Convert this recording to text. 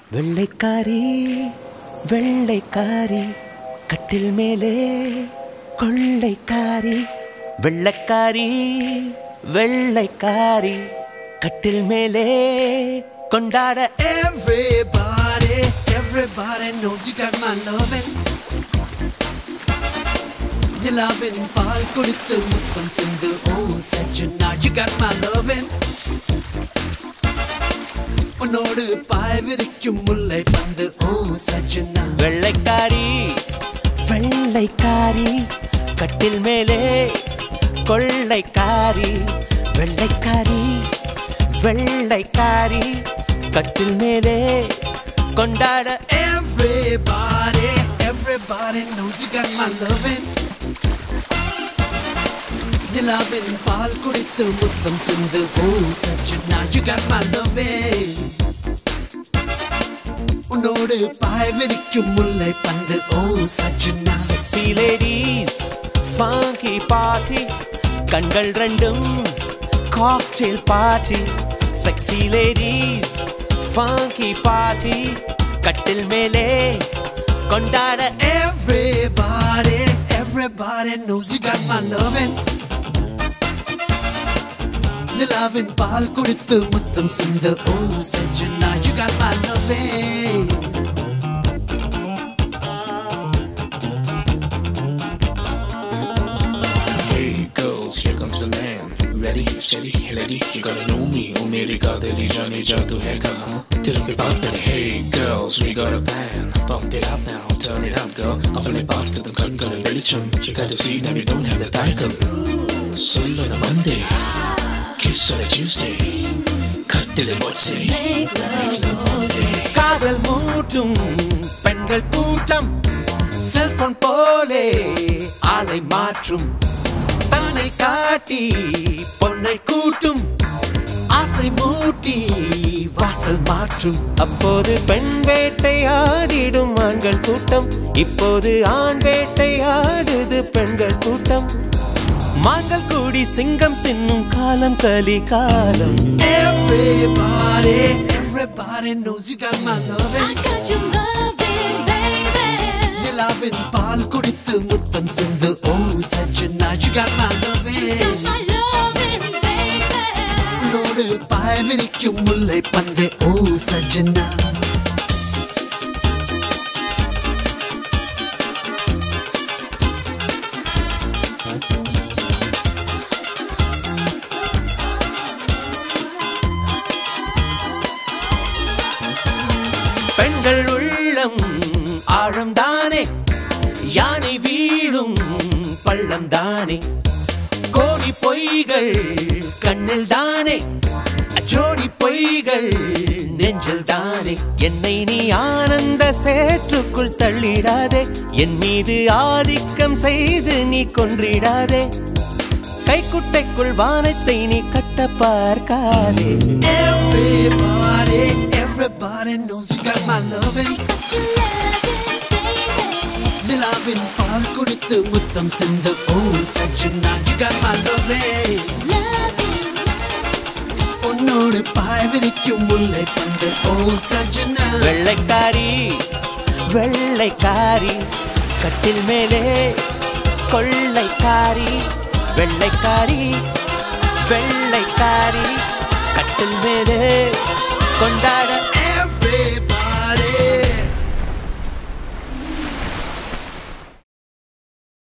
வெள்ளைக்காரி வெள்ளைக்காரி கட்டில் மேலே கொள்ளைக்காரி வெள்ளைக்காரி வெள்ளைக்காரி கட்டில் மேலே கொண்டாட Everybody, everybody knows you got my loving. நிலாவின் பால் குடித்து முத்தம் சிந்து ஓ சஜ்ஜனா you got my loving. உன்னோடு பாய் விரிக்கும் முல்லை பந்து ஓ சஜ்ஜனா வெள்ளைக்காரி வெள்ளைக்காரி கட்டில் மேலே கொள்ளைக்காரி வெள்ளைக்காரி வெள்ளைக்காரி கட்டில் மேலே கொண்டாட Everybody, everybody knows you got my loving. நிலாவின் பால் குடித்து முத்தம் சிந்து ஓ சஜ்ஜனா you got my loving. உன்னோடு பாய் விரிக்கும் முல்லை பந்து ஓ Sajjana sexy ladies funky party கண்கள் ரெண்டும் cocktail party sexy ladies funky party கட்டில் மேலே கொண்டாட Everybody, everybody knows you got my loving. நிலாவின் பால் குடித்து முத்தம் சிந்து ஓ சஜ்ஜனா you got my loving. Hey girls, here comes the man. Ready, steady, ready. You gotta know me. Oh, मेरी कादली जाने जादू है कहाँ दिल पे बात करे. Hey girls, we got a plan. Pump it up now, turn it up, girl. அவளை பார்த்து தன் கண்களில் வெளிச்சம். You gotta see that we don't have the தயக்கம். Soul on a Monday, kiss on a Tuesday. கட்டில் what say? Make love Monday. காதல் மூட்டும் பெண்கள் கூட்டம் cellphone போலே ஆளை மாற்றும் தன்னை காட்டி பொன்னை கூட்டும் ஆசை மூட்டி வாசல் மாற்றும் அப்போது பெண் வேட்டை ஆடிடும் ஆண்கள் கூட்டம் இப்போது ஆண் வேட்டை ஆடுது பெண்கள் கூட்டம் மான்கள் கூடி சிங்கம் தின்னும் காலம் கலி காலம் Everybody, everybody knows you got my loving. I got your loving, baby. நிலாவின் பால் குடித்து முத்தம் சிந்து ஓ சஜ்ஜனா you got my loving. Got my loving, baby. உன்னோடு பாய் விரிக்கும் முல்லை பந்து ஓ சஜ்ஜனா பெண்கள் உள்ளம் ஆழம் தானே யானை வீழும் பள்ளம் தானே கோடி பொய்கள் கண்ணில் தானே ஜோடி பொய்கள் நெஞ்சில் தானே என்னை நீ ஆனந்த சேற்றுக்குள் தள்ளிடாதே என் மீது ஆதிக்கம் செய்து நீ கொன்றிடாதே கைக்குட்டைக்குள் வானத்தை நீ கட்ட பார்க்காதே Everybody, everybody knows you got my loving. Got your loving, baby. நிலாவின் பால் குடித்து முத்தம் சிந்து ஓ சஜ்ஜனா you got my loving. Loving, உன்னோடு பாய் விரிக்கும் முல்லை பந்து ஓ சஜ்ஜனா வெள்ளைக்காரி வெள்ளைக்காரி கட்டில் மேலே கொள்ளைக்காரி வெள்ளைக்காரி வெள்ளைக்காரி கட்டில் மேலே கொண்டாட